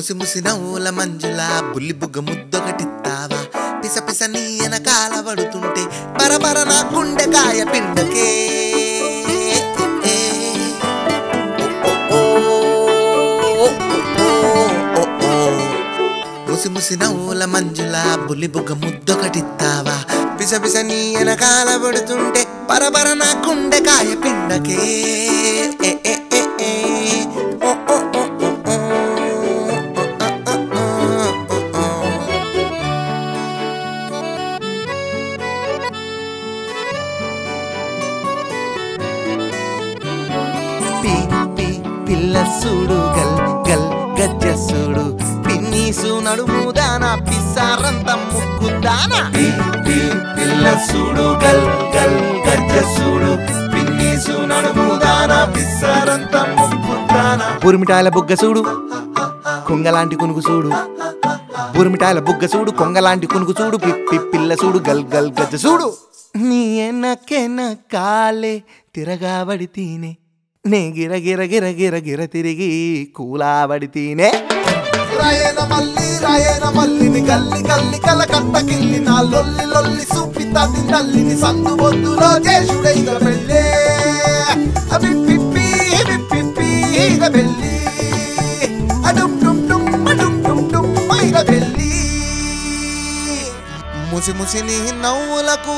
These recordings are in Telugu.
ముసి ముసి నవ్వుల మంజుల బుల్లి బుగ్గ ముద్దొకటిత్తావా పిస పిస నీ వెనకాల పడుతుంటే పరపర నా గుండెకాయ పిండకే ముసి ముసి నవ్వుల మంజుల బుల్లి బుగ్గ ముద్దొకటిత్తావా పిస పిస నీ వెనకాల పడుతుంటే పరపర నా గుండెకాయ పిండకే ఏ, ఏ, ఏ, ఏ. ఓ, ఓ, ఓ, ఓ, ఓ. పి పి పిల్ల సూడు గల్ గల్ గజ్జ సూడు పిన్నీసు నడుము దానా పిసారంత ముక్కు దానా పి పి పిల్ల సూడు గల్ గల్ గజ్జ సూడు పిన్నీసు నడుము దాన పిస్సరంత ముక్కు దాన బురిమిటాయల బుగ్గ సూడు కొంగలాంటి కునుకు సూడు బురిమిటాయల బుగ్గ సూడు కొంగలాంటి కునుకు సూడు పిప్పి పిల్ల సూడు గల్ గల్ గజ్జ సూడు నీ ఎనకెన కాలే తిరగాబడి తీనే నే గిర గిర గిర గిర గిర తిరిగి కూలాబడి తీనే రాయన మల్లి రాయన మల్లిని గల్లి గల్లి కల కట్టకిల్లి నా లొల్లి లొల్లి సూపిత నల్లిని సందు బొద్దులో చేసుడైన పెళ్ళే అవి పిప్పి పిప్పి ఇక పెళ్ళి అడుం డుం డుం అడుం డుం డుం ఇక పెళ్ళి ముసి ముసి నీ నవ్వులకు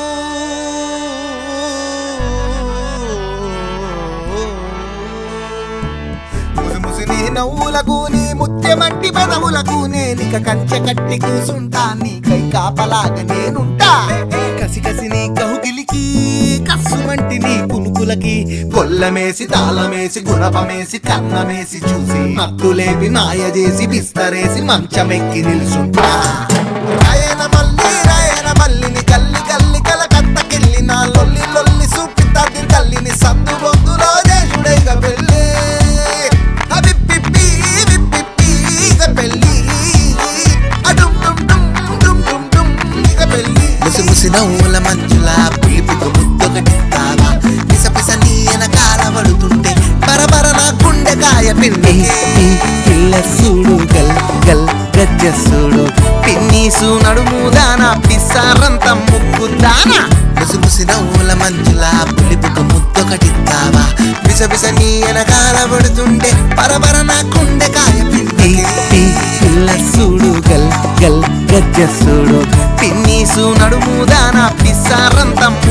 ముసి ముసి నీ నవ్వులకు నీ ముత్యమంటి పెదవులకు నేనిక కంచె కట్టి కూసుంటా నీకై కాపలాగా నేనుంటా కసి కసి నీ కౌగిలికి కస్సుమంటి నీ కునుకులకి గొల్లమేసి తాళమేసి గుణపమేసి కన్నమేసి చూసి నత్తులేపి మాయ చేసి బిస్తరేసి మంచమెక్కి నిలుసుంటా రాయన మల్లి రాయన మల్లిని గల్లి గల్లి కల కత్తకెళ్ళి నా లొల్లి లొల్లి సూపితాది తల్లిని సందు బొందులో దేశుడైగ పెళ్ళి అవి పిప్పి విప్పిప్పి ఇక పెళ్ళి అడుం డుం డుం డుం డుం డుం ఇక పెళ్ళి ముసి ముసి నవ్వుల మంచుల పులిపుకు ముద్దొకటిస్తావా పిస పిస నీ వెనకాల పడుతుంటే పరపర నా గుండెకాయ పిండి పిల్ల సూడు గల్ గల్ గజ్జ సూడు పిన్నీసు నడుము దానా పిసారంత ముక్కు దానా ముసి ముసి నవ్వుల మంచుల పులిపుకు ముద్దొకటిస్తావా పిస పిస నీ వెనకాల పడుతుంటే పరపర నా గుండెకాయ పిండి పిల్ల సూడు గల్ గల్ గజ్జ సూడు పిన్నీసు నడుము దానా పిసారంత